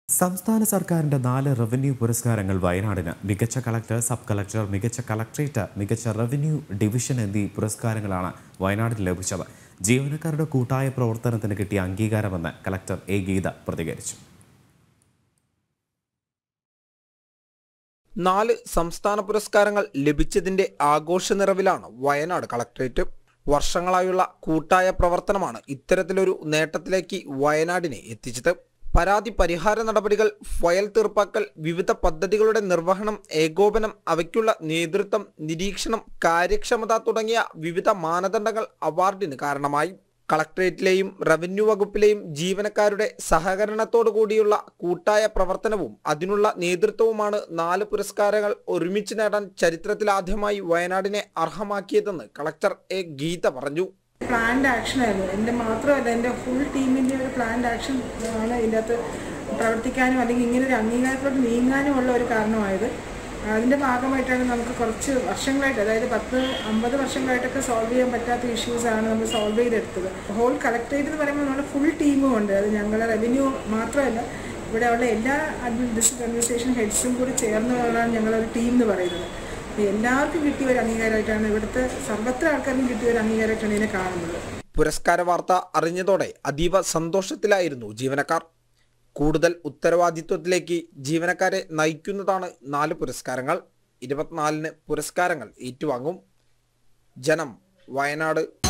സംസ്ഥാന സർക്കാരിന്റെ നാല് റവന്യൂ പുരസ്കാരങ്ങൾ വയനാടിന് മികച്ച കളക്ടർ സബ് കളക്ടർ മികച്ച കളക്ട്രേറ്റ് മികച്ച റവന്യൂ ഡിവിഷൻ എന്നീ പുരസ്കാരങ്ങളാണ് വയനാടിന് ലഭിച്ചത് ജീവനക്കാരുടെ കൂട്ടായ പ്രവർത്തനത്തിന് കിട്ടിയ അംഗീകാരമെന്ന് കളക്ടർ എ ഗീത പ്രതികരിച്ചു നാല് സംസ്ഥാന പുരസ്കാരങ്ങൾ ലഭിച്ചതിന്റെ ആഘോഷ നിറവിലാണ് വയനാട് കളക്ടറേറ്റ് വർഷങ്ങളായുള്ള കൂട്ടായ പ്രവർത്തനമാണ് ഇത്തരത്തിലൊരു നേട്ടത്തിലേക്ക് വയനാടിനെ എത്തിച്ചത് പരാതി പരിഹാര നടപടികൾ ഫയൽ തീർപ്പാക്കൽ വിവിധ പദ്ധതികളുടെ നിർവഹണം ഏകോപനം അവയ്ക്കുള്ള നേതൃത്വം നിരീക്ഷണം കാര്യക്ഷമത തുടങ്ങിയ വിവിധ മാനദണ്ഡങ്ങൾ അവാർഡിന് കാരണമായി കളക്ടറേറ്റിലെയും റവന്യൂ വകുപ്പിലെയും ജീവനക്കാരുടെ സഹകരണത്തോടു കൂടിയുള്ള കൂട്ടായ പ്രവർത്തനവും അതിനുള്ള നേതൃത്വവുമാണ് നാല് പുരസ്കാരങ്ങൾ ഒരുമിച്ച് നേടാൻ ചരിത്രത്തിലാദ്യമായി വയനാടിനെ അർഹമാക്കിയതെന്ന് കളക്ടർ എ ഗീത പറഞ്ഞു പ്ലാൻഡ് ആക്ഷൻ ആയിരുന്നു എൻ്റെ മാത്രമല്ല എൻ്റെ ഫുൾ ടീമിൻ്റെ ഒരു പ്ലാൻഡ് ആക്ഷൻ ആണ് ഇതിൻ്റെ അകത്ത് പ്രവർത്തിക്കാനും അല്ലെങ്കിൽ ഇങ്ങനെ ഒരു അംഗീകാരത്തിലോട്ട് നീങ്ങാനുമുള്ള ഒരു കാരണമായത് അതിൻ്റെ ഭാഗമായിട്ടാണ് നമുക്ക് കുറച്ച് വർഷങ്ങളായിട്ട് അതായത് പത്ത് അമ്പത് വർഷങ്ങളായിട്ടൊക്കെ സോൾവ് ചെയ്യാൻ പറ്റാത്ത ഇഷ്യൂസാണ് നമ്മൾ സോൾവ് ചെയ്തെടുത്തത് ഹോൾ കളക്ടറേറ്റ് എന്ന് പറയുമ്പോൾ നമ്മുടെ ഫുൾ ടീമും ഉണ്ട് അത് ഞങ്ങളുടെ റവന്യൂ മാത്രമല്ല ഇവിടെ ഉള്ള എല്ലാ ഡിസ്ട്രിക്ട് അഡ്മിനിസ്ട്രേഷൻ ഹെഡ്സും കൂടി ചേർന്നുള്ളതാണ് ഞങ്ങളൊരു ടീം എന്ന് പറയുന്നത് അപ്പോൾ എല്ലാവർക്കും കിട്ടിയ ഒരു അംഗീകാരമായിട്ടാണ് ഇവിടുത്തെ സർവത്ര ആൾക്കാർക്കും കിട്ടിയ ഒരു അംഗീകാരമായിട്ടാണ് ഇതിനെ കാണുന്നത് പുരസ്കാര വാർത്ത അറിഞ്ഞതോടെ അതീവ സന്തോഷത്തിലായിരുന്നു ജീവനക്കാർ കൂടുതൽ ഉത്തരവാദിത്വത്തിലേക്ക് ജീവനക്കാരെ നയിക്കുന്നതാണ് നാല് പുരസ്കാരങ്ങൾ ഇരുപത്തിനാലിന് പുരസ്കാരങ്ങൾ ഏറ്റുവാങ്ങും ജനം വയനാട്